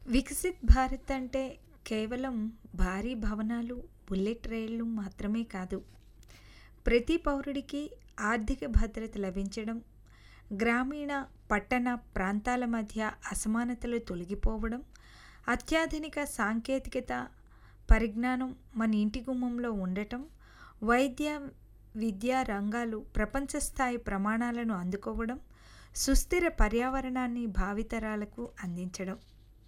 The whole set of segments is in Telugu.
వికసిత్ భారత్ అంటే కేవలం భారీ భవనాలు బుల్లెట్ రైళ్లు మాత్రమే కాదు ప్రతి పౌరుడికి ఆర్థిక భద్రత లభించడం గ్రామీణ పట్టణ ప్రాంతాల మధ్య అసమానతలు తొలగిపోవడం అత్యాధునిక సాంకేతికత పరిజ్ఞానం మన ఇంటి గుమ్మంలో ఉండటం వైద్య విద్యా రంగాలు ప్రపంచ స్థాయి ప్రమాణాలను అందుకోవడం సుస్థిర పర్యావరణాన్ని భావితరాలకు అందించడం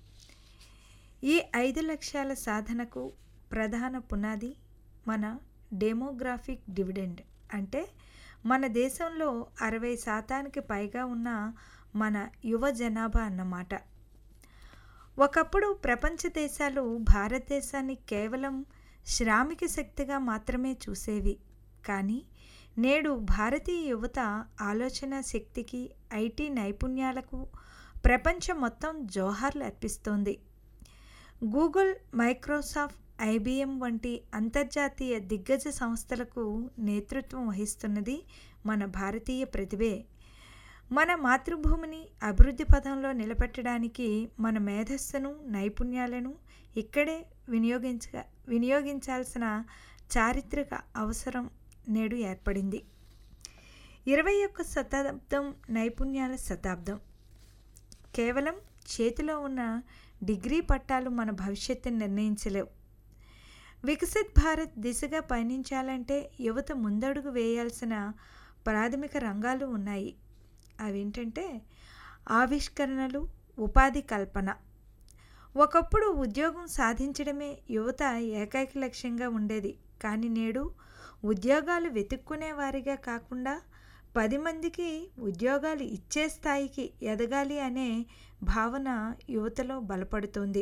ఈ ఐదు లక్ష్యాల సాధనకు ప్రధాన పునాది మన డెమోగ్రాఫిక్ డివిడెండ్ అంటే మన దేశంలో అరవై శాతానికి పైగా ఉన్న మన యువ జనాభా అన్నమాట ఒకప్పుడు ప్రపంచ దేశాలు భారతదేశాన్ని కేవలం శ్రామిక శక్తిగా మాత్రమే చూసేవి కానీ నేడు భారతీయ యువత ఆలోచన శక్తికి ఐటీ నైపుణ్యాలకు ప్రపంచం మొత్తం జోహార్లు అర్పిస్తోంది గూగుల్ మైక్రోసాఫ్ట్ ఐబిఎం వంటి అంతర్జాతీయ దిగ్గజ సంస్థలకు నేతృత్వం వహిస్తున్నది మన భారతీయ ప్రతిభే మన మాతృభూమిని అభివృద్ధి పథంలో నిలబెట్టడానికి మన మేధస్సును నైపుణ్యాలను ఇక్కడే వినియోగించ వినియోగించాల్సిన చారిత్రక అవసరం నేడు ఏర్పడింది ఇరవై ఒక్క శతాబ్దం నైపుణ్యాల శతాబ్దం కేవలం చేతిలో ఉన్న డిగ్రీ పట్టాలు మన భవిష్యత్తుని నిర్ణయించలేవు వికసిత్ భారత్ దిశగా పయనించాలంటే యువత ముందడుగు వేయాల్సిన ప్రాథమిక రంగాలు ఉన్నాయి అవేంటంటే ఆవిష్కరణలు ఉపాధి కల్పన ఒకప్పుడు ఉద్యోగం సాధించడమే యువత ఏకైక లక్ష్యంగా ఉండేది కానీ నేడు ఉద్యోగాలు వెతుక్కునే వారిగా కాకుండా పది మందికి ఉద్యోగాలు ఇచ్చే స్థాయికి ఎదగాలి అనే భావన యువతలో బలపడుతోంది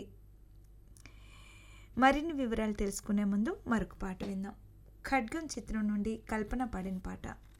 మరిన్ని వివరాలు తెలుసుకునే ముందు మరొక పాట విందాం ఖడ్గం చిత్రం నుండి కల్పన పాడిన పాట